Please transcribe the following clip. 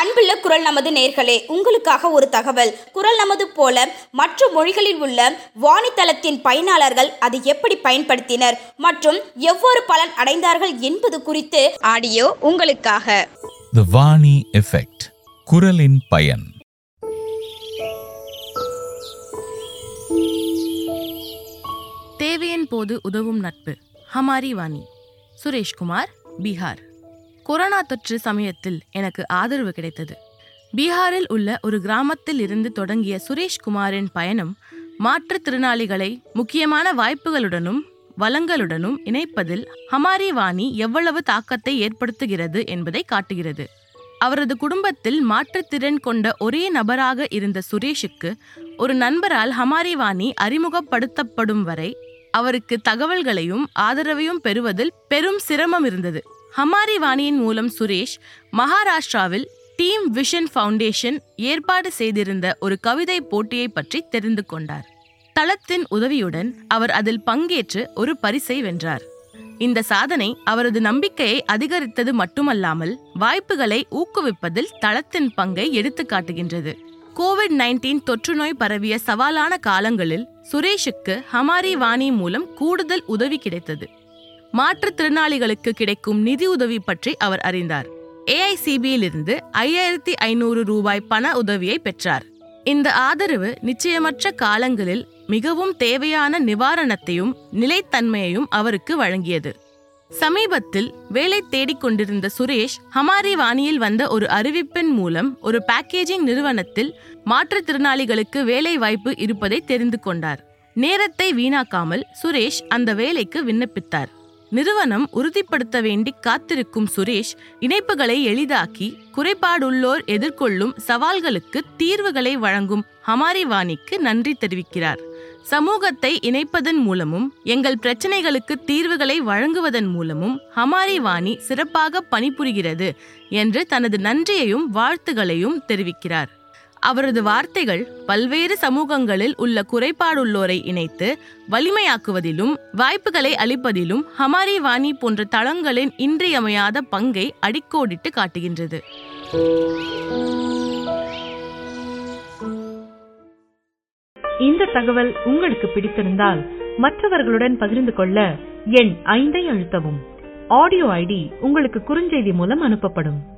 அன்புள்ள குரல் நமது நேர்களே உங்களுக்காக ஒரு தகவல் குரல் நமது போல மற்ற மொழிகளில் உள்ள வாணித்தளத்தின் பயனாளர்கள் அதை எப்படி பயன்படுத்தினர் மற்றும் எவ்வாறு பலன் அடைந்தார்கள் என்பது குறித்து ஆடியோ உங்களுக்காக த வாணி எஃபெக்ட் குரலின் பயன் தேவையின் போது உதவும் நட்பு ஹமாரி வாணி சுரேஷ்குமார் பீகார் கொரோனா தொற்று சமயத்தில் எனக்கு ஆதரவு கிடைத்தது பீகாரில் உள்ள ஒரு கிராமத்தில் இருந்து தொடங்கிய சுரேஷ்குமாரின் பயணம் மாற்றுத்திறனாளிகளை முக்கியமான வாய்ப்புகளுடனும் வளங்களுடனும் இணைப்பதில் ஹமாரி வாணி எவ்வளவு தாக்கத்தை ஏற்படுத்துகிறது என்பதை காட்டுகிறது அவரது குடும்பத்தில் மாற்றுத்திறன் கொண்ட ஒரே நபராக இருந்த சுரேஷுக்கு ஒரு நண்பரால் ஹமாரி வாணி அறிமுகப்படுத்தப்படும் வரை அவருக்கு தகவல்களையும் ஆதரவையும் பெறுவதில் பெரும் சிரமம் இருந்தது ஹமாரி வாணியின் மூலம் சுரேஷ் மகாராஷ்டிராவில் டீம் விஷன் ஃபவுண்டேஷன் ஏற்பாடு செய்திருந்த ஒரு கவிதை போட்டியை பற்றி தெரிந்து கொண்டார் தளத்தின் உதவியுடன் அவர் அதில் பங்கேற்று ஒரு பரிசை வென்றார் இந்த சாதனை அவரது நம்பிக்கையை அதிகரித்தது மட்டுமல்லாமல் வாய்ப்புகளை ஊக்குவிப்பதில் தளத்தின் பங்கை எடுத்துக்காட்டுகின்றது கோவிட் நைன்டீன் தொற்றுநோய் பரவிய சவாலான காலங்களில் சுரேஷுக்கு ஹமாரி வாணி மூலம் கூடுதல் உதவி கிடைத்தது மாற்றுத்திறனாளிகளுக்கு கிடைக்கும் நிதி உதவி பற்றி அவர் அறிந்தார் ஏஐசிபியிலிருந்து ஐயாயிரத்தி ஐநூறு ரூபாய் பண உதவியை பெற்றார் இந்த ஆதரவு நிச்சயமற்ற காலங்களில் மிகவும் தேவையான நிவாரணத்தையும் நிலைத்தன்மையையும் அவருக்கு வழங்கியது சமீபத்தில் வேலை தேடிக் கொண்டிருந்த சுரேஷ் ஹமாரி வாணியில் வந்த ஒரு அறிவிப்பின் மூலம் ஒரு பேக்கேஜிங் நிறுவனத்தில் மாற்றுத்திறனாளிகளுக்கு வேலை வாய்ப்பு இருப்பதை தெரிந்து கொண்டார் நேரத்தை வீணாக்காமல் சுரேஷ் அந்த வேலைக்கு விண்ணப்பித்தார் நிறுவனம் உறுதிப்படுத்த வேண்டி காத்திருக்கும் சுரேஷ் இணைப்புகளை எளிதாக்கி குறைபாடுள்ளோர் எதிர்கொள்ளும் சவால்களுக்கு தீர்வுகளை வழங்கும் ஹமாரி வாணிக்கு நன்றி தெரிவிக்கிறார் சமூகத்தை இணைப்பதன் மூலமும் எங்கள் பிரச்சனைகளுக்கு தீர்வுகளை வழங்குவதன் மூலமும் ஹமாரி வாணி சிறப்பாக பணிபுரிகிறது என்று தனது நன்றியையும் வாழ்த்துகளையும் தெரிவிக்கிறார் அவரது வார்த்தைகள் பல்வேறு சமூகங்களில் உள்ள குறைபாடுள்ளோரை இணைத்து வலிமையாக்குவதிலும் வாய்ப்புகளை அளிப்பதிலும் ஹமாரி வாணி போன்ற தளங்களின் இன்றியமையாத பங்கை அடிக்கோடிட்டு காட்டுகின்றது இந்த தகவல் உங்களுக்கு பிடித்திருந்தால் மற்றவர்களுடன் பகிர்ந்து கொள்ள எண் ஐந்தை அழுத்தவும் ஆடியோ ஐடி உங்களுக்கு குறுஞ்செய்தி மூலம் அனுப்பப்படும்